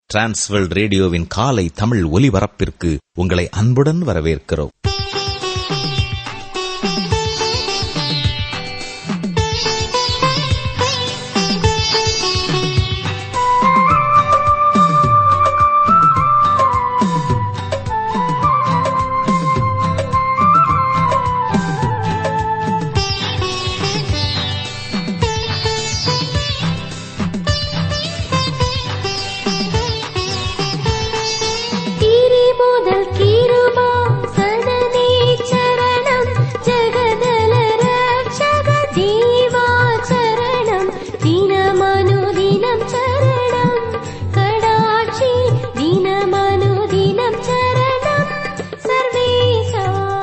Transworld ரேடியோவின் காலை தமிழ் ஒலிபரப்பிற்கு உங்களை அன்புடன் வரவேற்கிறோம் கீரி முதல் கீருமா சனனே சரணம் ஜகதல ரக்ஷக ஜீவா சரணம் தினமனுதினம் சரணம் கடாட்சி தினமனுதினம் சரணம் சர்வேசா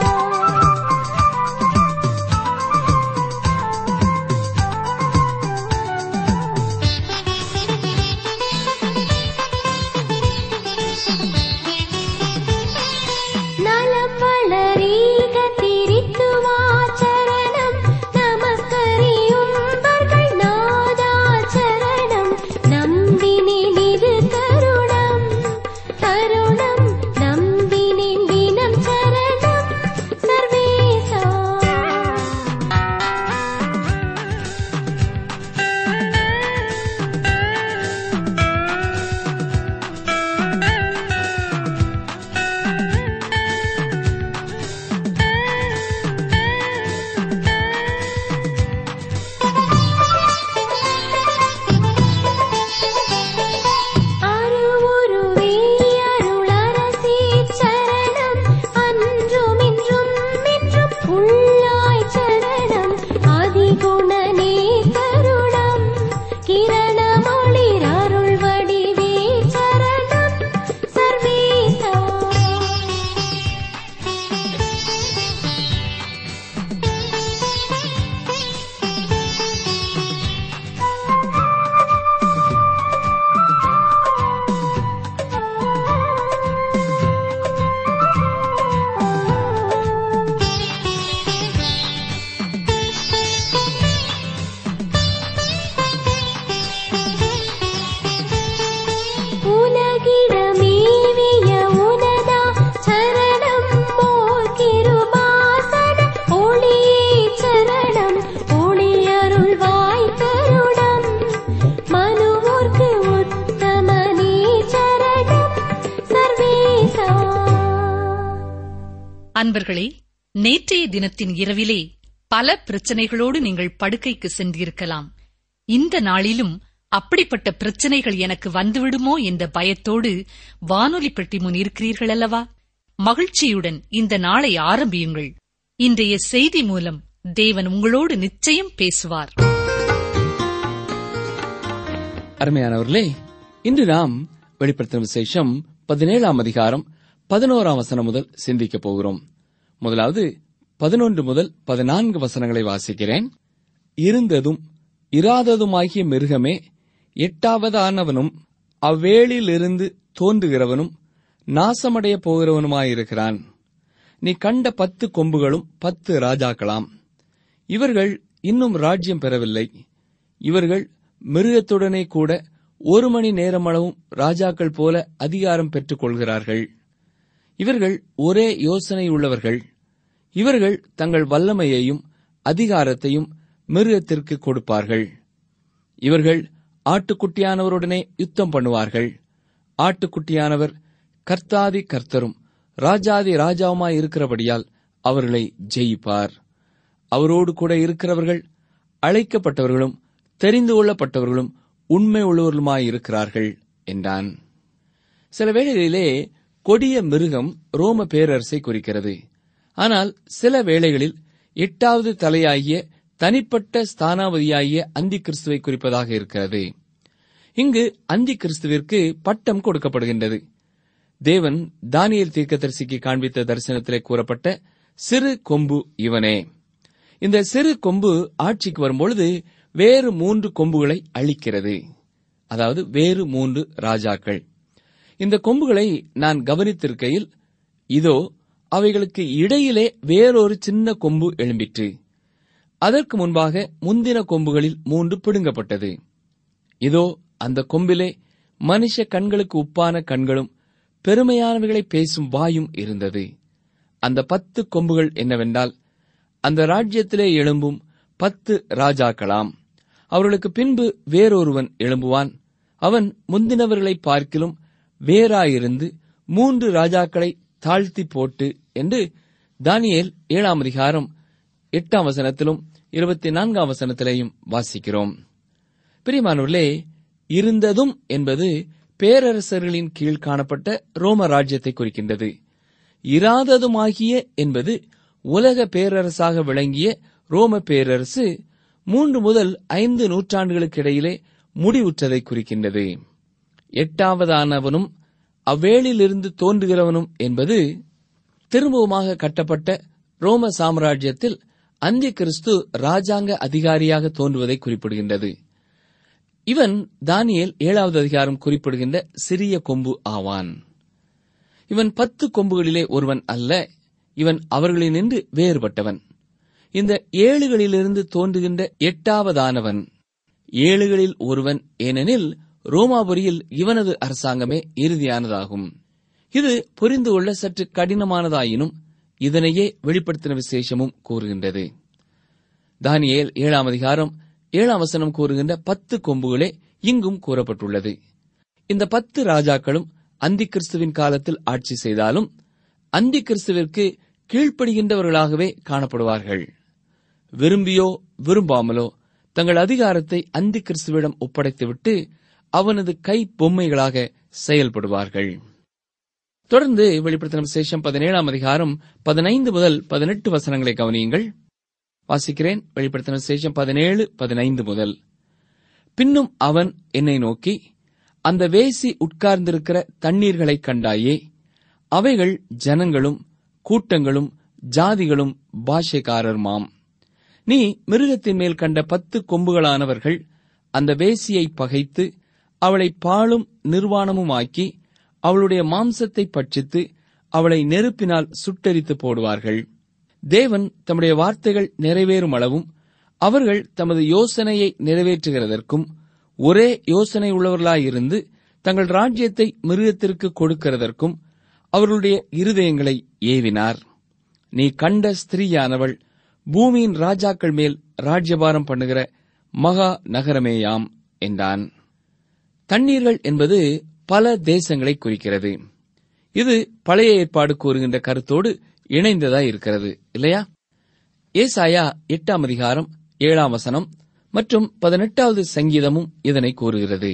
நலம் வளரீக திரித்துவாச்சரணம் நமஸ்கரியும்பர்கள் நாதாச்சரணம் நம்பினேன் இது கருணம் கருணம் நம்பினேன் தினம் சரணம் சர்வேசா அருவுருவே அருளரசே சரணம் அன்றும் இன்றும் என்றும் உள்ளாய் சரணம் அதிகுணனே கருணம் கிரணமொளிர் அருள் வடிவே சரணம் சர்வேசா உலகிடமேவிய உனதா சரணம் போல் கிருபாசன ஒளியே சரணம் ஒளியருள்வாய் கருணம் மனுவோர்க்கு உத்தமனே சரணம் சர்வேசா அன்பர்களே நேற்றைய தினத்தின் இரவிலே பல பிரச்சனைகளோடு நீங்கள் படுக்கைக்கு சென்றிருக்கலாம் இந்த நாளிலும் அப்படிப்பட்ட பிரச்சனைகள் எனக்கு வந்துவிடுமோ என்ற பயத்தோடு வானொலி பெட்டி முன் இருக்கிறீர்கள் அல்லவா மகிழ்ச்சியுடன் இந்த நாளை ஆரம்பியுங்கள் இன்றைய செய்தி மூலம் தேவன் உங்களோடு நிச்சயம் பேசுவார் அருமையானவர்களே இன்று நாம் வெளிப்படுத்தும் விசேஷம் பதினேழாம் அதிகாரம் பதினோராம் வசனம் முதல் சிந்திக்கப் போகிறோம் முதலாவது பதினொன்று முதல் பதினான்கு வசனங்களை வாசிக்கிறேன் இருந்ததும் இராததுமாகிய மிருகமே எட்டாவதானவனும் அவ்வேளிலிருந்து தோன்றுகிறவனும் நாசமடைய போகிறவனுமாயிருக்கிறான் நீ கண்ட பத்து கொம்புகளும் பத்து ராஜாக்களாம் இவர்கள் இன்னும் ராஜ்யம் பெறவில்லை இவர்கள் மிருகத்துடனே கூட ஒரு மணி நேரமளவும் ராஜாக்கள் போல அதிகாரம் பெற்றுக் கொள்கிறார்கள் இவர்கள் ஒரே யோசனை உள்ளவர்கள் இவர்கள் தங்கள் வல்லமையையும் அதிகாரத்தையும் மிருகத்திற்கு கொடுப்பார்கள் இவர்கள் ஆட்டுக்குட்டியானவருடனே யுத்தம் பண்ணுவார்கள் ஆட்டுக்குட்டியானவர் கர்த்தாதி கர்த்தரும் ராஜாதி ராஜாவுமாய் இருக்கிறபடியால் அவர்களை ஜெயிப்பார் அவரோடு கூட இருக்கிறவர்கள் அழைக்கப்பட்டவர்களும் தெரிந்து கொள்ளப்பட்டவர்களும் உண்மை உள்ளவர்களுமாயிருக்கிறார்கள் என்றான் சில வேளைகளிலே கொடிய மிருகம் ரோம பேரரசை குறிக்கிறது ஆனால் சில வேளைகளில் எட்டாவது தலையாகிய தனிப்பட்ட ஸ்தானாவதியாகிய அந்தி கிறிஸ்துவை குறிப்பதாக இருக்கிறது இங்கு அந்தி கிறிஸ்துவிற்கு பட்டம் கொடுக்கப்படுகின்றது தேவன் தானியல் தீர்க்கதரிசிக்கு காண்பித்த தரிசனத்திலே கூறப்பட்ட சிறு கொம்பு இவனே இந்த சிறு கொம்பு ஆட்சிக்கு வரும்பொழுது வேறு மூன்று கொம்புகளை அழிக்கிறது அதாவது வேறு மூன்று ராஜாக்கள் இந்த கொம்புகளை நான் கவனித்திருக்கையில் இதோ அவைகளுக்கு இடையிலே வேறொரு சின்ன கொம்பு எழும்பிற்று அதற்கு முன்பாக முந்தின கொம்புகளில் மூன்று பிடுங்கப்பட்டது இதோ அந்த கொம்பிலே மனுஷ கண்களுக்கு உப்பான கண்களும் பெருமையானவைகளை பேசும் வாயும் இருந்தது அந்த பத்து கொம்புகள் என்னவென்றால் அந்த ராஜ்யத்திலே எழும்பும் பத்து ராஜாக்களாம் அவர்களுக்கு பின்பு வேறொருவன் எழும்புவான் அவன் முந்தினவர்களை பார்க்கிலும் வேறாயிருந்து மூன்று ராஜாக்களை தாழ்த்தி போட்டு என்று தானியேல் ஏழாம் அதிகாரம் எட்டாம் வசனத்திலும் இருபத்தி நான்காம் வசனத்திலேயும் வாசிக்கிறோம் பிரியமானவர்களே இருந்ததும் என்பது பேரரசர்களின் கீழ் காணப்பட்ட ரோம ராஜ்யத்தை குறிக்கின்றது இராததுமாகிய என்பது உலக பேரரசாக விளங்கிய ரோம பேரரசு மூன்று முதல் ஐந்து நூற்றாண்டுகளுக்கு இடையிலே முடிவுற்றதை குறிக்கின்றது எட்டாவதானவனும் அவ்வேளிலிருந்து தோன்றுகிறவனும் என்பது திரும்பவுமாக கட்டப்பட்ட ரோம சாம்ராஜ்யத்தில் அந்திய கிறிஸ்து ராஜாங்க அதிகாரியாக தோன்றுவதை குறிப்பிடுகின்றது இவன் தானியேல் ஏழாவது அதிகாரம் குறிப்பிடுகின்ற சிறிய கொம்பு ஆவான் இவன் பத்து கொம்புகளிலே ஒருவன் அல்ல இவன் அவர்களினின்று வேறுபட்டவன் இந்த ஏழுகளிலிருந்து தோன்றுகின்ற எட்டாவதானவன் ஏழுகளில் ஒருவன் ஏனெனில் ரோமாபுரியில் இவனது அரசாங்கமே இறுதியானதாகும் இது புரிந்து கொள்ள சற்று கடினமானதாயினும் இதனையே வெளிப்படுத்தின விசேஷமும் கூறுகின்றது தானியேல் ஏழாம் அதிகாரம் ஏழாம் வசனம் கூறுகின்ற பத்து கொம்புகளே இங்கும் கூறப்பட்டுள்ளது இந்த பத்து ராஜாக்களும் அந்தி கிறிஸ்துவின் காலத்தில் ஆட்சி செய்தாலும் அந்தி கிறிஸ்துவிற்கு கீழ்ப்படுகின்றவர்களாகவே காணப்படுவார்கள் விரும்பியோ விரும்பாமலோ தங்கள் அதிகாரத்தை அந்தி கிறிஸ்துவிடம் ஒப்படைத்துவிட்டு அவனது கை பொம்மைகளாக செயல்படுவார்கள் தொடர்ந்து வெளிப்படுத்தின விசேஷம் பதினேழாம் அதிகாரம் பதினைந்து முதல் பதினெட்டு வசனங்களை கவனியுங்கள் வாசிக்கிறேன் வெளிப்படுத்தின விசேஷம் பதினேழு பதினைந்து முதல் பின்னும் அவன் என்னை நோக்கி அந்த வேசி உட்கார்ந்திருக்கிற தண்ணீர்களைக் கண்டாயே அவைகள் ஜனங்களும் கூட்டங்களும் ஜாதிகளும் பாஷைக்காரர்மாம் நீ மிருகத்தின் மேல் கண்ட பத்து கொம்புகளானவர்கள் அந்த வேசியை பகைத்து அவளை பாழும் நிர்வாணமுமாக்கி அவளுடைய மாம்சத்தை பட்சித்து அவளை நெருப்பினால் சுட்டெரித்து போடுவார்கள் தேவன் தம்முடைய வார்த்தைகள் நிறைவேறும் அளவும் அவர்கள் தமது யோசனையை நிறைவேற்றுகிறதற்கும் ஒரே யோசனை உள்ளவர்களாயிருந்து தங்கள் ராஜ்யத்தை மிருகத்திற்கு கொடுக்கிறதற்கும் அவர்களுடைய இருதயங்களை ஏவினார் நீ கண்ட ஸ்திரீயானவள் பூமியின் ராஜாக்கள் மேல் ராஜ்யபாரம் பண்ணுகிற மகா நகரமேயாம் என்றான் தண்ணீர்கள் என்பது பல தேசங்களை குறிக்கிறது இது பழைய ஏற்பாடு கூறுகின்ற கருத்தோடு இணைந்ததாய் இருக்கிறது இல்லையா ஏசாயா எட்டாம் அதிகாரம் ஏழாம் வசனம் மற்றும் பதினெட்டாவது சங்கீதமும் இதனை கூறுகிறது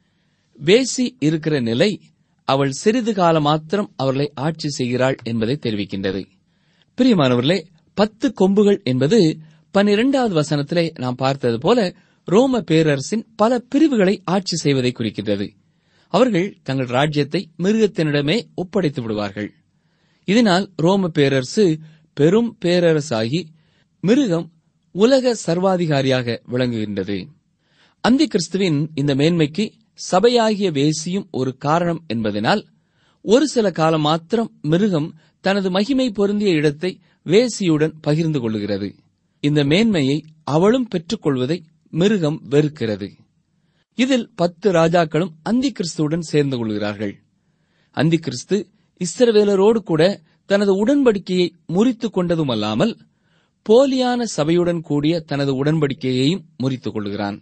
வேசி இருக்கிற நிலை அவள் சிறிது காலம் மாத்திரம் அவர்களை ஆட்சி செய்கிறாள் என்பதை தெரிவிக்கின்றது பிரியமானவர்களே பத்து கொம்புகள் என்பது பன்னிரெண்டாவது வசனத்திலே நாம் பார்த்தது போல ரோம பேரரசின் பல பிரிவுகளை ஆட்சி செய்வதை குறிக்கின்றது அவர்கள் தங்கள் ராஜ்யத்தை மிருகத்தினிடமே ஒப்படைத்து விடுவார்கள் இதனால் ரோம பேரரசு பெரும் பேரரசாகி மிருகம் உலக சர்வாதிகாரியாக விளங்குகின்றது அந்தி கிறிஸ்துவின் இந்த மேன்மைக்கு சபையாகிய வேசியும் ஒரு காரணம் என்பதனால் ஒரு சில காலம் மாத்திரம் மிருகம் தனது மகிமை பொருந்திய இடத்தை வேசியுடன் பகிர்ந்து கொள்ளுகிறது இந்த மேன்மையை அவளும் பெற்றுக்கொள்வதை மிருகம் வெறுக்கிறது இதில் பத்து ராஜாக்களும் அந்தி கிறிஸ்துவுடன் சேர்ந்து கொள்கிறார்கள் அந்தி கிறிஸ்து இஸ்ரவேலரோடு கூட தனது உடன்படிக்கையை முறித்துக் கொண்டதுமல்லாமல் போலியான சபையுடன் கூடிய தனது உடன்படிக்கையையும் முறித்துக் கொள்கிறான்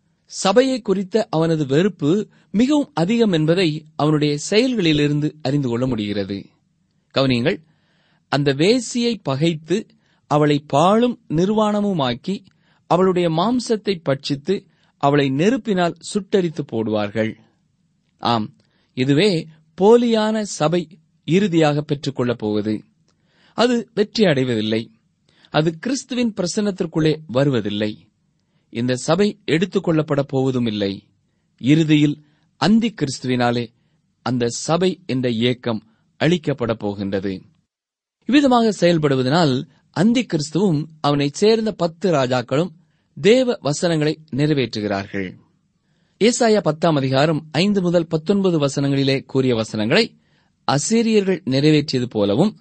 சபையை குறித்த அவனது வெறுப்பு மிகவும் அதிகம் என்பதை அவனுடைய செயல்களிலிருந்து அறிந்து கொள்ள முடிகிறது கவனியங்கள் அந்த வேசியை பகைத்து அவளை பாழும் நிர்வாணமுமாக்கி அவளுடைய மாம்சத்தை பட்சித்து அவளை நெருப்பினால் சுட்டரித்து போடுவார்கள் ஆம் இதுவே போலியான சபை இறுதியாக பெற்றுக்கொள்ளப் போவது அது வெற்றி அடைவதில்லை அது கிறிஸ்துவின் பிரசன்னத்திற்குள்ளே வருவதில்லை இந்த சபை எடுத்துக் கொள்ளப்பட போவதும் இல்லை இறுதியில் அந்தி கிறிஸ்துவினாலே அந்த சபை என்ற இயக்கம் அழிக்கப்பட போகின்றது இவ்விதமாக செயல்படுவதனால் அந்தி கிறிஸ்துவும் அவனைச் சேர்ந்த பத்து ராஜாக்களும் தேவ வசனங்களை நிறைவேற்றுகிறார்கள் ஏசாயா பத்தாம் அதிகாரம் ஐந்து முதல் பத்தொன்பது வசனங்களிலே கூறிய வசனங்களை அசீரியர்கள் நிறைவேற்றியது போலவும்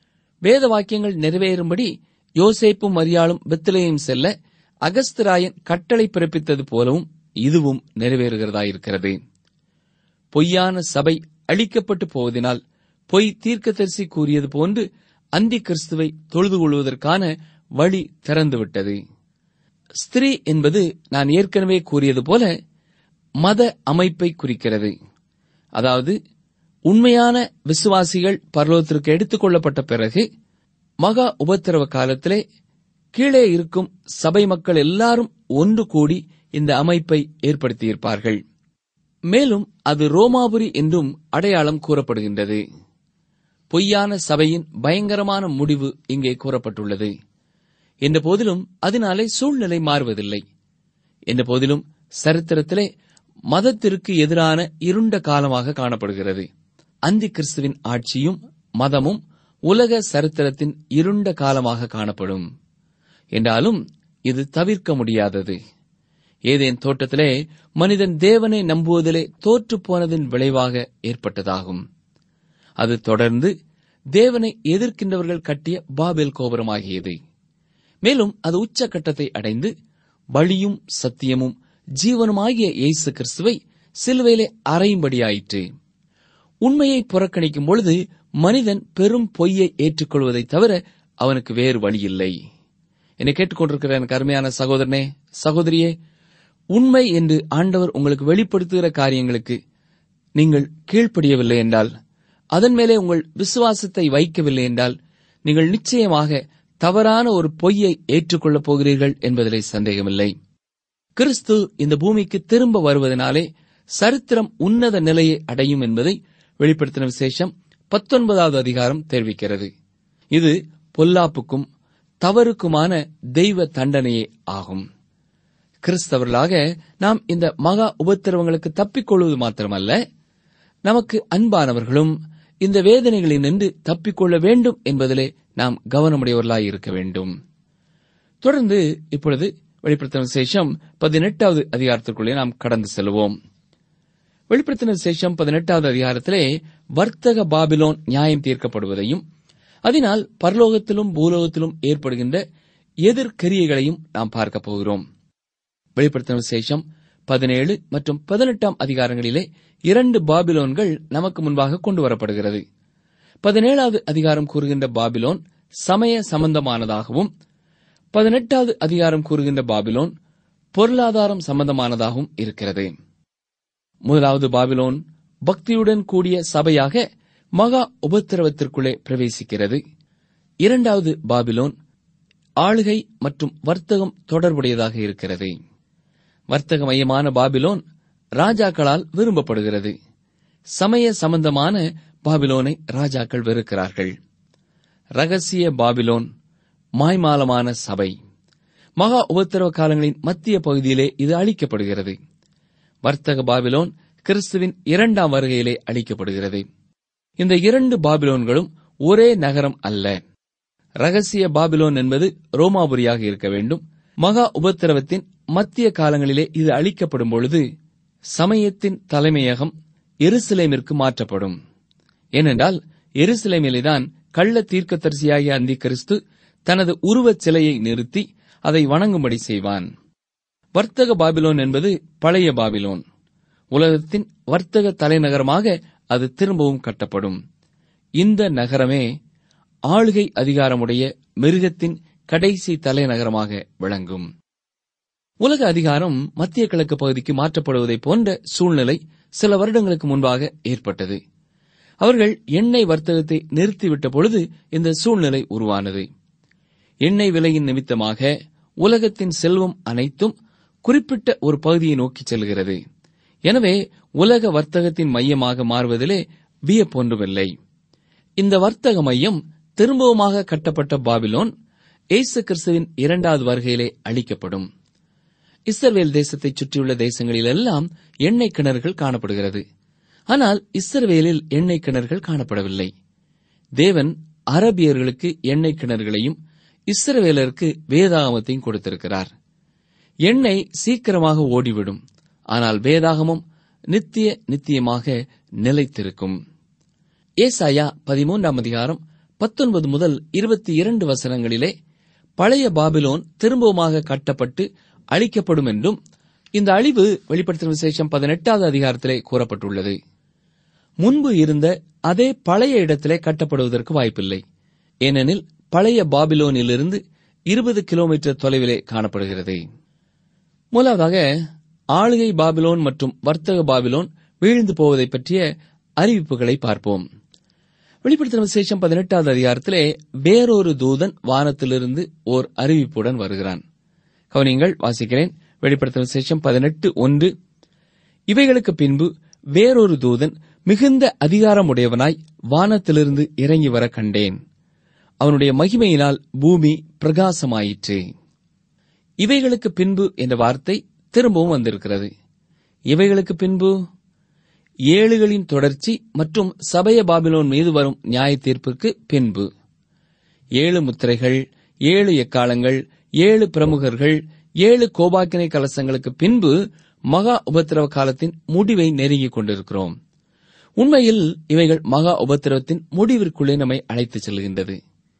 வேத வாக்கியங்கள் நிறைவேறும்படி யோசேப்பும் மரியாளும் பெத்திலேயும் செல்ல அகஸ்திராயன் கட்டளை பிறப்பித்தது போலவும் இதுவும் நிறைவேறுகிறதாயிருக்கிறது பொய்யான சபை அழிக்கப்பட்டு போவதினால் பொய் தீர்க்கதரிசி கூறியது போன்று அந்தி கிறிஸ்துவை தொழுது கொள்வதற்கான வழி திறந்துவிட்டது ஸ்திரீ என்பது நான் ஏற்கனவே கூறியது போல மத அமைப்பை குறிக்கிறது அதாவது உண்மையான விசுவாசிகள் பரலோகத்திற்கு எடுத்துக் கொள்ளப்பட்ட பிறகு மகா உபத்திரவ காலத்திலே கீழே இருக்கும் சபை மக்கள் எல்லாரும் ஒன்று கூடி இந்த அமைப்பை ஏற்படுத்தியிருப்பார்கள் மேலும் அது ரோமாபுரி என்றும் அடையாளம் கூறப்படுகின்றது பொய்யான சபையின் பயங்கரமான முடிவு இங்கே கூறப்பட்டுள்ளது என்ற போதிலும் அதனாலே சூழ்நிலை மாறுவதில்லை என்ற போதிலும் சரித்திரத்திலே மதத்திற்கு எதிரான இருண்ட காலமாக காணப்படுகிறது அந்தி கிறிஸ்துவின் ஆட்சியும் மதமும் உலக சரித்திரத்தின் இருண்ட காலமாக காணப்படும் என்றாலும் இது தவிர்க்க முடியாதது ஏதேன் தோட்டத்திலே மனிதன் தேவனை நம்புவதிலே தோற்றுப் போனதின் விளைவாக ஏற்பட்டதாகும் அது தொடர்ந்து தேவனை எதிர்க்கின்றவர்கள் கட்டிய பாபேல் கோபுரமாகியது மேலும் அது உச்சக்கட்டத்தை அடைந்து வழியும் சத்தியமும் ஜீவனுமாகிய இயேசு கிறிஸ்துவை சிலுவையிலே அறையும்படியாயிற்று உண்மையை புறக்கணிக்கும் பொழுது மனிதன் பெரும் பொய்யை ஏற்றுக்கொள்வதைத் தவிர அவனுக்கு வேறு வழி இல்லை என்னை கேட்டுக்கொண்டிருக்கிற எனக்கு அருமையான சகோதரனே சகோதரியே உண்மை என்று ஆண்டவர் உங்களுக்கு வெளிப்படுத்துகிற காரியங்களுக்கு நீங்கள் கீழ்ப்படியவில்லை என்றால் அதன் மேலே உங்கள் விசுவாசத்தை வைக்கவில்லை என்றால் நீங்கள் நிச்சயமாக தவறான ஒரு பொய்யை ஏற்றுக்கொள்ளப் போகிறீர்கள் என்பதிலே சந்தேகமில்லை கிறிஸ்து இந்த பூமிக்கு திரும்ப வருவதனாலே சரித்திரம் உன்னத நிலையை அடையும் என்பதை வெளிப்படுத்தின விசேஷம் பத்தொன்பதாவது அதிகாரம் தெரிவிக்கிறது இது பொல்லாப்புக்கும் தவறுக்குமான தெய்வ தண்டனையே ஆகும் கிறிஸ்தவர்களாக நாம் இந்த மகா உபத்திரவங்களுக்கு தப்பிக்கொள்வது மாத்திரமல்ல நமக்கு அன்பானவர்களும் இந்த வேதனைகளில் நின்று தப்பிக்கொள்ள வேண்டும் என்பதிலே நாம் கவனமுடையவர்களாய் இருக்க வேண்டும் தொடர்ந்து இப்பொழுது வெளிப்படுத்தின விசேஷம் பதினெட்டாவது அதிகாரத்திற்குள்ளே நாம் கடந்து செல்வோம் வெளிப்படுத்தின விசேஷம் பதினெட்டாவது அதிகாரத்திலே வர்த்தக பாபிலோன் நியாயம் தீர்க்கப்படுவதையும் அதனால் பரலோகத்திலும் பூலோகத்திலும் ஏற்படுகின்ற எதிர்கரியைகளையும் நாம் பார்க்கப் போகிறோம் வெளிப்படுத்தின விசேஷம் பதினேழு மற்றும் பதினெட்டாம் அதிகாரங்களிலே இரண்டு பாபிலோன்கள் நமக்கு முன்பாக கொண்டு வரப்படுகிறது பதினேழாவது அதிகாரம் கூறுகின்ற பாபிலோன் சமய சம்பந்தமானதாகவும் பதினெட்டாவது அதிகாரம் கூறுகின்ற பாபிலோன் பொருளாதாரம் சம்பந்தமானதாகவும் இருக்கிறது முதலாவது பாபிலோன் பக்தியுடன் கூடிய சபையாக மகா உபத்திரவத்திற்குள்ளே பிரவேசிக்கிறது இரண்டாவது பாபிலோன் ஆளுகை மற்றும் வர்த்தகம் தொடர்புடையதாக இருக்கிறது வர்த்தக மையமான பாபிலோன் ராஜாக்களால் விரும்பப்படுகிறது சமய சம்பந்தமான பாபிலோனை ராஜாக்கள் வெறுக்கிறார்கள் ரகசிய பாபிலோன் மாய்மாலமான சபை மகா உபத்திரவ காலங்களின் மத்திய பகுதியிலே இது அளிக்கப்படுகிறது வர்த்தக பாபிலோன் கிறிஸ்துவின் இரண்டாம் வருகையிலே அளிக்கப்படுகிறது இந்த இரண்டு பாபிலோன்களும் ஒரே நகரம் அல்ல ரகசிய பாபிலோன் என்பது ரோமாபுரியாக இருக்க வேண்டும் மகா உபத்திரவத்தின் மத்திய காலங்களிலே இது அளிக்கப்படும் பொழுது சமயத்தின் தலைமையகம் எருசலேமிற்கு மாற்றப்படும் ஏனென்றால் எருசலேமிலேதான் கள்ள தீர்க்கதரிசியாகிய அந்தி கிறிஸ்து தனது உருவச் சிலையை நிறுத்தி அதை வணங்கும்படி செய்வான் வர்த்தக பாபிலோன் என்பது பழைய பாபிலோன் உலகத்தின் வர்த்தக தலைநகரமாக அது திரும்பவும் கட்டப்படும் இந்த நகரமே ஆளுகை அதிகாரமுடைய மிருகத்தின் கடைசி தலைநகரமாக விளங்கும் உலக அதிகாரம் மத்திய கிழக்கு பகுதிக்கு மாற்றப்படுவதைப் போன்ற சூழ்நிலை சில வருடங்களுக்கு முன்பாக ஏற்பட்டது அவர்கள் எண்ணெய் வர்த்தகத்தை நிறுத்திவிட்ட பொழுது இந்த சூழ்நிலை உருவானது எண்ணெய் விலையின் நிமித்தமாக உலகத்தின் செல்வம் அனைத்தும் குறிப்பிட்ட ஒரு பகுதியை நோக்கி செல்கிறது எனவே உலக வர்த்தகத்தின் மையமாக மாறுவதிலே வியப்பொன்றுமில்லை இந்த வர்த்தக மையம் திரும்பவுமாக கட்டப்பட்ட பாபிலோன் இயேசு கிறிஸ்துவின் இரண்டாவது வருகையிலே அளிக்கப்படும் இஸ்ரவேல் தேசத்தைச் சுற்றியுள்ள தேசங்களிலெல்லாம் எண்ணெய் கிணறுகள் காணப்படுகிறது ஆனால் இஸ்ரவேலில் எண்ணெய் கிணறுகள் காணப்படவில்லை தேவன் அரபியர்களுக்கு எண்ணெய் கிணறுகளையும் இஸ்ரவேலருக்கு வேதாகமத்தையும் கொடுத்திருக்கிறார் எண்ணெய் சீக்கிரமாக ஓடிவிடும் ஆனால் வேதாகமம் நித்திய நித்தியமாக நிலைத்திருக்கும் ஏசாயா பதிமூன்றாம் அதிகாரம் பத்தொன்பது முதல் இருபத்தி இரண்டு வசனங்களிலே பழைய பாபிலோன் திரும்பவுமாக கட்டப்பட்டு அழிக்கப்படும் என்றும் இந்த அழிவு வெளிப்படுத்தின விசேஷம் பதினெட்டாவது அதிகாரத்திலே கூறப்பட்டுள்ளது முன்பு இருந்த அதே பழைய இடத்திலே கட்டப்படுவதற்கு வாய்ப்பில்லை ஏனெனில் பழைய பாபிலோனிலிருந்து இருபது கிலோமீட்டர் தொலைவிலே காணப்படுகிறது முதலாவதாக ஆளுகை பாபிலோன் மற்றும் வர்த்தக பாபிலோன் வீழ்ந்து போவதை பற்றிய அறிவிப்புகளை பார்ப்போம் வெளிப்படுத்தின விசேஷம் பதினெட்டாவது அதிகாரத்திலே வேறொரு தூதன் வானத்திலிருந்து ஓர் அறிவிப்புடன் வருகிறான் கவனிங்கள் வாசிக்கிறேன் வெளிப்படுத்தின விசேஷம் பதினெட்டு ஒன்று இவைகளுக்கு பின்பு வேறொரு தூதன் மிகுந்த அதிகாரமுடையவனாய் வானத்திலிருந்து இறங்கி வர கண்டேன் அவனுடைய மகிமையினால் பூமி பிரகாசமாயிற்று இவைகளுக்கு பின்பு என்ற வார்த்தை திரும்பவும் வந்திருக்கிறது இவைகளுக்கு பின்பு ஏழுகளின் தொடர்ச்சி மற்றும் சபைய பாபிலோன் மீது வரும் நியாய தீர்ப்புக்கு பின்பு ஏழு முத்திரைகள் ஏழு எக்காலங்கள் ஏழு பிரமுகர்கள் ஏழு கோபாக்கினை கலசங்களுக்கு பின்பு மகா உபத்திரவ காலத்தின் முடிவை நெருங்கிக் கொண்டிருக்கிறோம் உண்மையில் இவைகள் மகா உபத்திரவத்தின் முடிவிற்குள்ளே நம்மை அழைத்துச் செல்கின்றது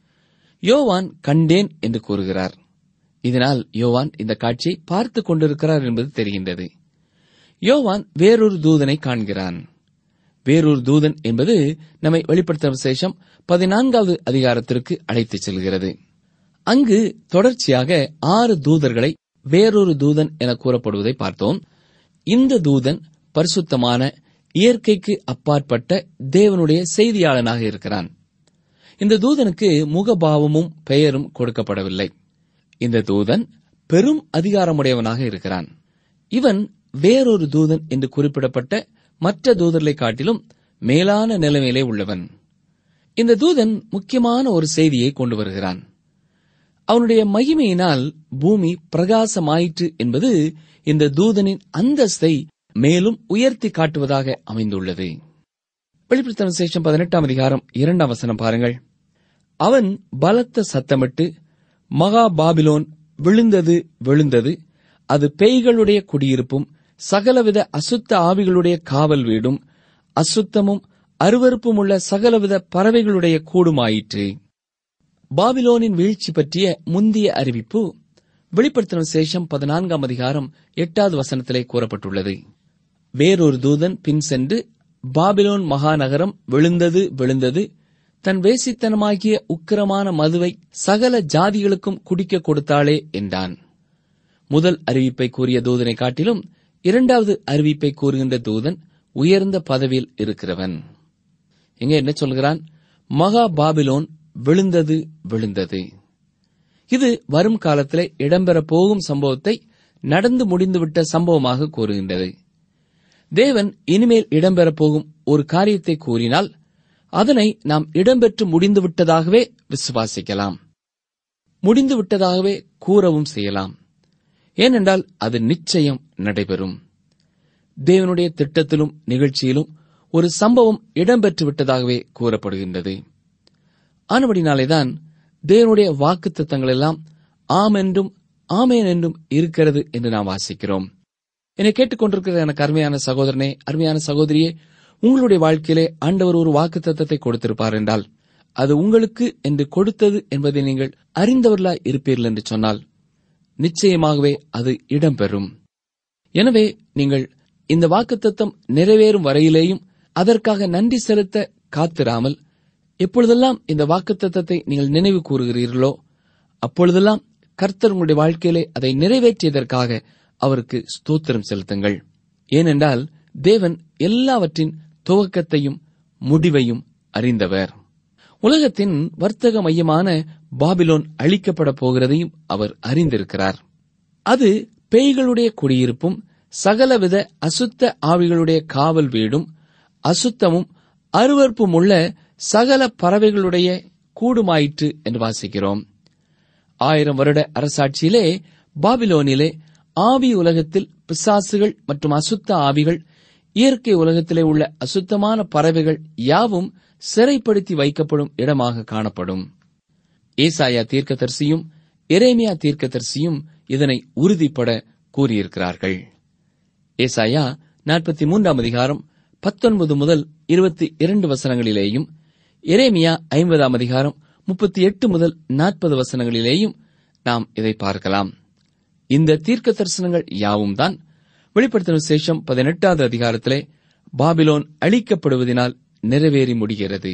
யோவான் கண்டேன் என்று கூறுகிறார் இதனால் யோவான் இந்த காட்சியை பார்த்துக் கொண்டிருக்கிறார் என்பது தெரிகின்றது யோவான் வேறொரு தூதனை காண்கிறான் வேறொரு தூதன் என்பது நம்மை வெளிப்படுத்த விசேஷம் பதினான்காவது அதிகாரத்திற்கு அழைத்துச் செல்கிறது அங்கு தொடர்ச்சியாக ஆறு தூதர்களை வேறொரு தூதன் என கூறப்படுவதை பார்த்தோம் இந்த தூதன் பரிசுத்தமான இயற்கைக்கு அப்பாற்பட்ட தேவனுடைய செய்தியாளனாக இருக்கிறான் இந்த தூதனுக்கு முகபாவமும் பெயரும் கொடுக்கப்படவில்லை இந்த தூதன் பெரும் அதிகாரமுடையவனாக இருக்கிறான் இவன் வேறொரு தூதன் என்று குறிப்பிடப்பட்ட மற்ற தூதர்களை காட்டிலும் மேலான நிலைமையிலே உள்ளவன் இந்த தூதன் முக்கியமான ஒரு செய்தியை கொண்டு வருகிறான் அவனுடைய மகிமையினால் பூமி பிரகாசமாயிற்று என்பது இந்த தூதனின் அந்தஸ்தை மேலும் உயர்த்தி காட்டுவதாக அமைந்துள்ளது வெளிப்படுத்த விசேஷம் பதினெட்டாம் அதிகாரம் இரண்டாம் வசனம் பாருங்கள் அவன் பலத்த சத்தமிட்டு மகா பாபிலோன் விழுந்தது விழுந்தது அது பேய்களுடைய குடியிருப்பும் சகலவித அசுத்த ஆவிகளுடைய காவல் வீடும் அசுத்தமும் அருவருப்பும் உள்ள சகலவித பறவைகளுடைய கூடுமாயிற்று பாபிலோனின் வீழ்ச்சி பற்றிய முந்திய அறிவிப்பு வெளிப்படுத்தின சேஷம் பதினான்காம் அதிகாரம் எட்டாவது வசனத்திலே கூறப்பட்டுள்ளது வேறொரு தூதன் பின் சென்று பாபிலோன் மகாநகரம் விழுந்தது விழுந்தது தன் வேசித்தனமாகிய உக்கிரமான மதுவை சகல ஜாதிகளுக்கும் குடிக்க கொடுத்தாளே என்றான் முதல் அறிவிப்பை கூறிய தூதனை காட்டிலும் இரண்டாவது அறிவிப்பை கூறுகின்ற தூதன் உயர்ந்த பதவியில் இருக்கிறவன் இங்க என்ன சொல்கிறான் மகா பாபிலோன் விழுந்தது விழுந்தது இது வரும் காலத்திலே இடம்பெறப் போகும் சம்பவத்தை நடந்து முடிந்துவிட்ட சம்பவமாக கூறுகின்றது தேவன் இனிமேல் இடம்பெறப் போகும் ஒரு காரியத்தை கூறினால் அதனை நாம் இடம்பெற்று முடிந்துவிட்டதாகவே விசுவாசிக்கலாம் முடிந்துவிட்டதாகவே கூறவும் செய்யலாம் ஏனென்றால் அது நிச்சயம் நடைபெறும் தேவனுடைய திட்டத்திலும் நிகழ்ச்சியிலும் ஒரு சம்பவம் இடம்பெற்று விட்டதாகவே கூறப்படுகின்றது ஆனபடினாலேதான் தேவனுடைய வாக்கு எல்லாம் ஆம் என்றும் ஆமேன் என்றும் இருக்கிறது என்று நாம் வாசிக்கிறோம் என்னை கேட்டுக்கொண்டிருக்கிற எனக்கு அருமையான சகோதரனே அருமையான சகோதரியே உங்களுடைய வாழ்க்கையிலே ஆண்டவர் ஒரு வாக்கு தத்தத்தை கொடுத்திருப்பார் என்றால் அது உங்களுக்கு என்று கொடுத்தது என்பதை நீங்கள் அறிந்தவர்களாய் இருப்பீர்கள் என்று சொன்னால் நிச்சயமாகவே அது இடம்பெறும் எனவே நீங்கள் இந்த வாக்குத்தத்தம் நிறைவேறும் வரையிலேயும் அதற்காக நன்றி செலுத்த காத்திராமல் எப்பொழுதெல்லாம் இந்த வாக்குத்தத்தத்தை நீங்கள் நினைவு கூறுகிறீர்களோ அப்பொழுதெல்லாம் கர்த்தர் உங்களுடைய வாழ்க்கையிலே அதை நிறைவேற்றியதற்காக அவருக்கு ஸ்தோத்திரம் செலுத்துங்கள் ஏனென்றால் தேவன் எல்லாவற்றின் துவக்கத்தையும் முடிவையும் அறிந்தவர் உலகத்தின் வர்த்தக மையமான பாபிலோன் அழிக்கப்பட போகிறதையும் அவர் அறிந்திருக்கிறார் அது பேய்களுடைய குடியிருப்பும் சகலவித அசுத்த ஆவிகளுடைய காவல் வீடும் அசுத்தமும் அருவறுப்பும் உள்ள சகல பறவைகளுடைய கூடுமாயிற்று என்று வாசிக்கிறோம் ஆயிரம் வருட அரசாட்சியிலே பாபிலோனிலே ஆவி உலகத்தில் பிசாசுகள் மற்றும் அசுத்த ஆவிகள் இயற்கை உலகத்திலே உள்ள அசுத்தமான பறவைகள் யாவும் சிறைப்படுத்தி வைக்கப்படும் இடமாக காணப்படும் ஏசாயா தீர்க்கதரிசியும் எரேமியா தீர்க்கதரிசியும் இதனை உறுதிப்பட கூறியிருக்கிறார்கள் ஏசாயா நாற்பத்தி மூன்றாம் அதிகாரம் பத்தொன்பது முதல் இருபத்தி இரண்டு வசனங்களிலேயும் எரேமியா ஐம்பதாம் அதிகாரம் முப்பத்தி எட்டு முதல் நாற்பது வசனங்களிலேயும் நாம் இதை பார்க்கலாம் இந்த தீர்க்க தரிசனங்கள் யாவும் தான் வெளிப்படுத்தின சேஷம் பதினெட்டாவது அதிகாரத்திலே பாபிலோன் அழிக்கப்படுவதனால் நிறைவேறி முடிகிறது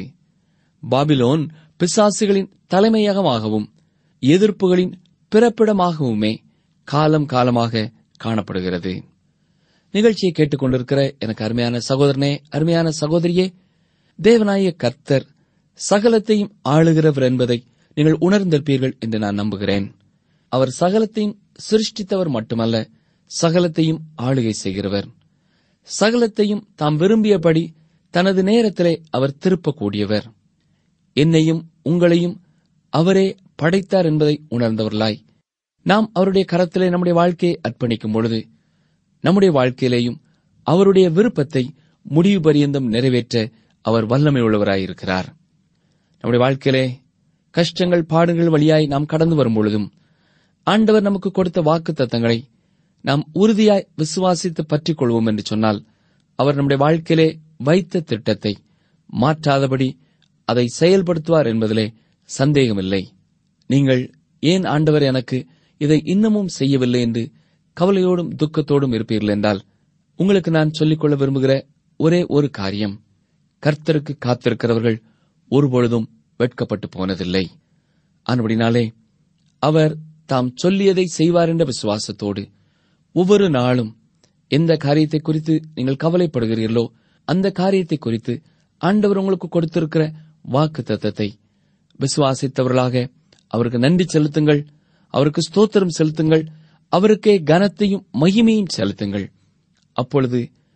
பாபிலோன் பிசாசுகளின் தலைமையகமாகவும் எதிர்ப்புகளின் பிறப்பிடமாகவுமே காலம் காலமாக காணப்படுகிறது நிகழ்ச்சியை கேட்டுக்கொண்டிருக்கிற எனக்கு அருமையான சகோதரனே அருமையான சகோதரியே தேவனாய கர்த்தர் சகலத்தையும் ஆளுகிறவர் என்பதை நீங்கள் உணர்ந்திருப்பீர்கள் என்று நான் நம்புகிறேன் அவர் சகலத்தையும் சிருஷ்டித்தவர் மட்டுமல்ல சகலத்தையும் ஆளுகை செய்கிறவர் சகலத்தையும் தாம் விரும்பியபடி தனது நேரத்திலே அவர் திருப்பக்கூடியவர் என்னையும் உங்களையும் அவரே படைத்தார் என்பதை உணர்ந்தவர்களாய் நாம் அவருடைய கரத்திலே நம்முடைய வாழ்க்கையை அர்ப்பணிக்கும் பொழுது நம்முடைய வாழ்க்கையிலேயும் அவருடைய விருப்பத்தை முடிவு பரியந்தம் நிறைவேற்ற அவர் வல்லமை உள்ளவராயிருக்கிறார் நம்முடைய வாழ்க்கையிலே கஷ்டங்கள் பாடுகள் வழியாய் நாம் கடந்து வரும் பொழுதும் ஆண்டவர் நமக்கு கொடுத்த வாக்கு தத்தங்களை நாம் உறுதியாய் விசுவாசித்து பற்றிக் கொள்வோம் என்று சொன்னால் அவர் நம்முடைய வாழ்க்கையிலே வைத்த திட்டத்தை மாற்றாதபடி அதை செயல்படுத்துவார் என்பதிலே சந்தேகமில்லை நீங்கள் ஏன் ஆண்டவர் எனக்கு இதை இன்னமும் செய்யவில்லை என்று கவலையோடும் துக்கத்தோடும் இருப்பீர்கள் என்றால் உங்களுக்கு நான் சொல்லிக்கொள்ள விரும்புகிற ஒரே ஒரு காரியம் கர்த்தருக்கு காத்திருக்கிறவர்கள் ஒருபொழுதும் வெட்கப்பட்டு போனதில்லை ஆனபடினாலே அவர் தாம் சொல்லியதை செய்வார் என்ற விசுவாசத்தோடு ஒவ்வொரு நாளும் எந்த காரியத்தை குறித்து நீங்கள் கவலைப்படுகிறீர்களோ அந்த காரியத்தை குறித்து ஆண்டவர் உங்களுக்கு கொடுத்திருக்கிற வாக்கு தத்தத்தை விசுவாசித்தவர்களாக அவருக்கு நன்றி செலுத்துங்கள் அவருக்கு ஸ்தோத்திரம் செலுத்துங்கள் அவருக்கே கனத்தையும் மகிமையும் செலுத்துங்கள் அப்பொழுது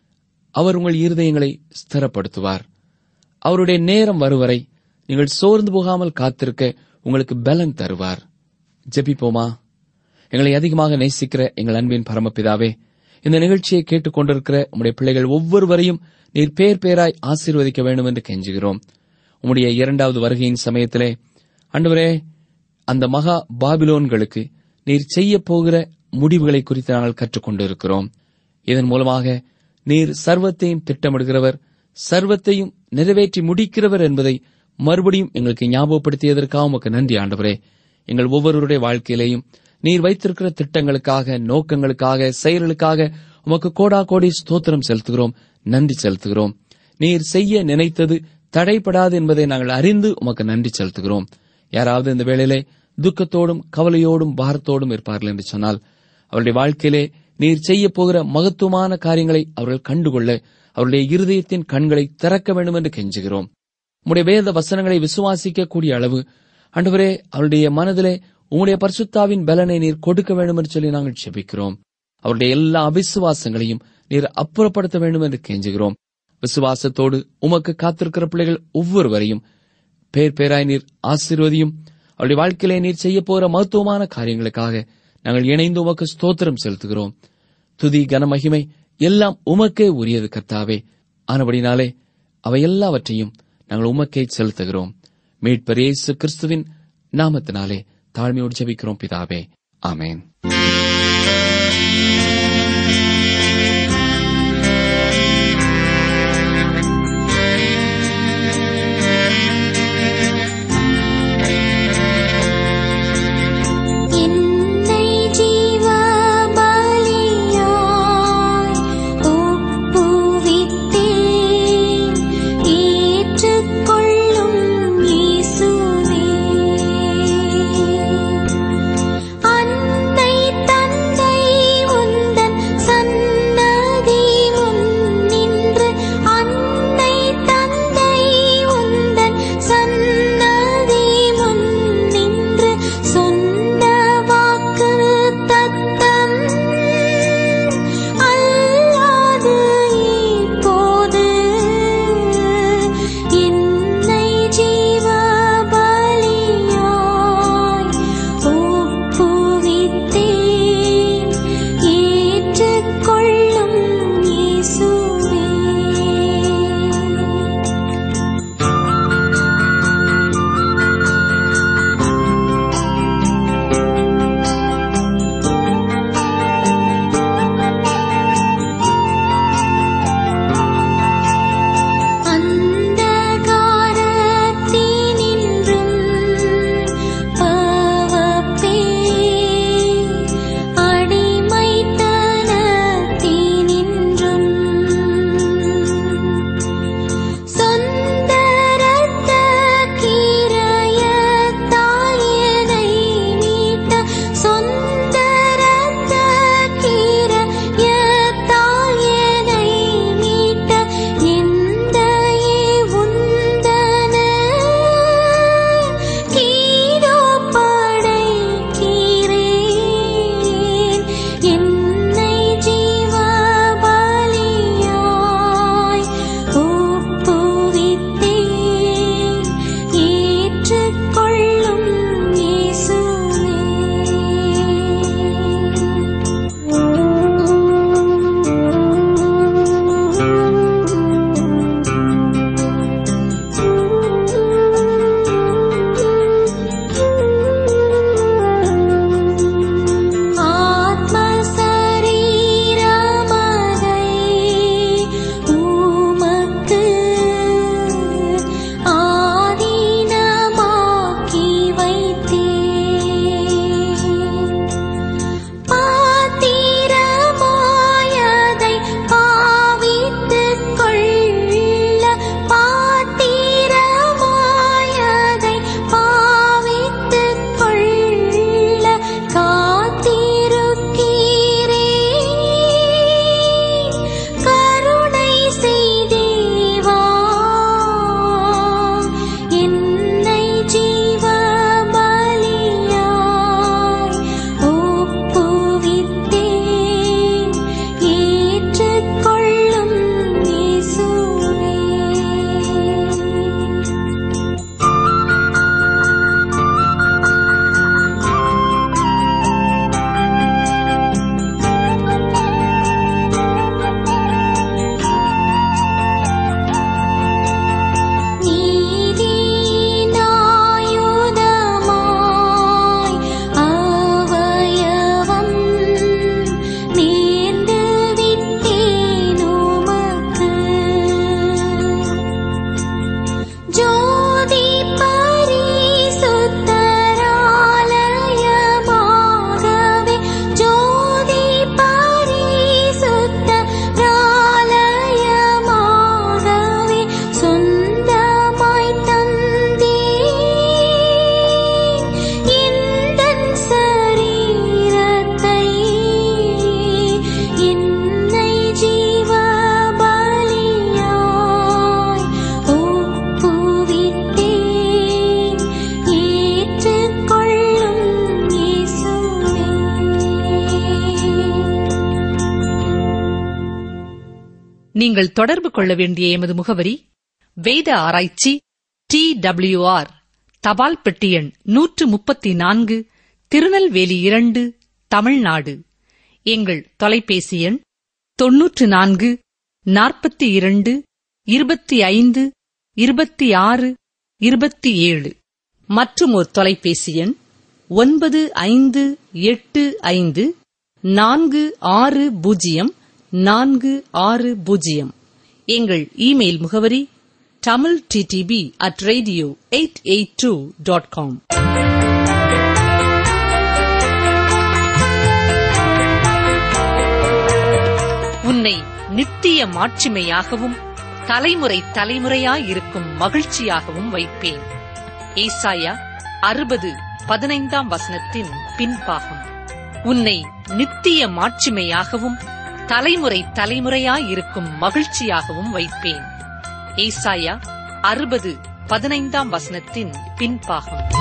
அவர் உங்கள் இருதயங்களை ஸ்திரப்படுத்துவார் அவருடைய நேரம் வருவரை நீங்கள் சோர்ந்து போகாமல் காத்திருக்க உங்களுக்கு பலன் தருவார் ஜெபிப்போமா எங்களை அதிகமாக நேசிக்கிற எங்கள் அன்பின் பரமபிதாவே இந்த நிகழ்ச்சியை கேட்டுக் கொண்டிருக்கிற உம்முடைய பிள்ளைகள் ஒவ்வொருவரையும் நீர் பேர் பேராய் ஆசீர்வதிக்க வேண்டும் என்று கெஞ்சுகிறோம் உம்முடைய இரண்டாவது வருகையின் சமயத்திலே ஆண்டவரே அந்த மகா பாபிலோன்களுக்கு நீர் செய்யப் போகிற முடிவுகளை குறித்து நாங்கள் கற்றுக்கொண்டிருக்கிறோம் இதன் மூலமாக நீர் சர்வத்தையும் திட்டமிடுகிறவர் சர்வத்தையும் நிறைவேற்றி முடிக்கிறவர் என்பதை மறுபடியும் எங்களுக்கு ஞாபகப்படுத்தியதற்காக உமக்கு நன்றி ஆண்டவரே எங்கள் ஒவ்வொருவருடைய வாழ்க்கையிலேயும் நீர் வைத்திருக்கிற திட்டங்களுக்காக நோக்கங்களுக்காக செயல்களுக்காக உமக்கு கோடா கோடி ஸ்தோத்திரம் செலுத்துகிறோம் நன்றி செலுத்துகிறோம் நீர் செய்ய நினைத்தது தடைப்படாது என்பதை நாங்கள் அறிந்து உமக்கு நன்றி செலுத்துகிறோம் யாராவது இந்த வேளையிலே துக்கத்தோடும் கவலையோடும் பாரத்தோடும் இருப்பார்கள் என்று சொன்னால் அவருடைய வாழ்க்கையிலே நீர் செய்ய போகிற மகத்துவமான காரியங்களை அவர்கள் கண்டுகொள்ள அவருடைய இருதயத்தின் கண்களை திறக்க வேண்டும் என்று கெஞ்சுகிறோம் உம்முடைய வேத வசனங்களை விசுவாசிக்க கூடிய அளவு ஆண்டவரே அவருடைய மனதிலே உம்முடைய பரிசுத்தாவின் பலனை நீர் கொடுக்க வேண்டும் என்று சொல்லி நாங்கள் செபிக்கிறோம் அவருடைய எல்லா அவிசுவாசங்களையும் நீர் அப்புறப்படுத்த வேண்டும் என்று கெஞ்சுகிறோம் விசுவாசத்தோடு உமக்கு காத்திருக்கிற பிள்ளைகள் ஒவ்வொருவரையும் பேர் பேராய் நீர் ஆசீர்வதியும் அவருடைய வாழ்க்கையிலே நீர் செய்ய போகிற மகத்துவமான காரியங்களுக்காக நாங்கள் இணைந்து உமக்கு ஸ்தோத்திரம் செலுத்துகிறோம் துதி கனமகிமை எல்லாம் உமக்கே உரியது கர்த்தாவே ஆனபடினாலே அவை எல்லாவற்றையும் நாங்கள் உமக்கே செலுத்துகிறோம் மீட்பர் இயேசு கிறிஸ்துவின் நாமத்தினாலே தாழ்மையோடு ஜெபிக்கிறோம் பிதாவே ஆமென் என்னை ஜீவ பலியாய் ஒப்புவித்தேன் ஏற்றுக்கொள்ளும் இயேசுவே அன்னை தன் நீங்கள் தொடர்பு கொள்ள வேண்டிய எமது முகவரி வேத ஆராய்ச்சி டி ஆர் தபால் பெட்டி எண் நூற்று முப்பத்தி நான்கு திருநெல்வேலி இரண்டு தமிழ்நாடு எங்கள் தொலைபேசி எண் தொன்னூற்று நான்கு நாற்பத்தி இரண்டு இருபத்தி ஐந்து இருபத்தி ஆறு இருபத்தி ஏழு மற்றும் ஒரு தொலைபேசி எண் ஒன்பது ஐந்து எட்டு ஐந்து நான்கு ஆறு பூஜ்ஜியம் நான்கு ஆறு பூஜ்ஜியம் எங்கள் இமெயில் முகவரி Tamil DTP at radio eight eight two dot com உன்னை நித்திய மாட்சிமையாகவும் தலைமுறை தலைமுறையாயிருக்கும் மகிழ்ச்சியாகவும் வைப்பேன் ஏசாயா அறுபது பதினைந்தாம் வசனத்தின் பின்பாகம் உன்னை நித்திய மாட்சிமையாகவும் தலைமுறை தலைமுறையாயிருக்கும் மகிழ்ச்சியாகவும் வைப்பேன் ஏசாயா அறுபது பதினைந்தாம் வசனத்தின் பின்பாகம்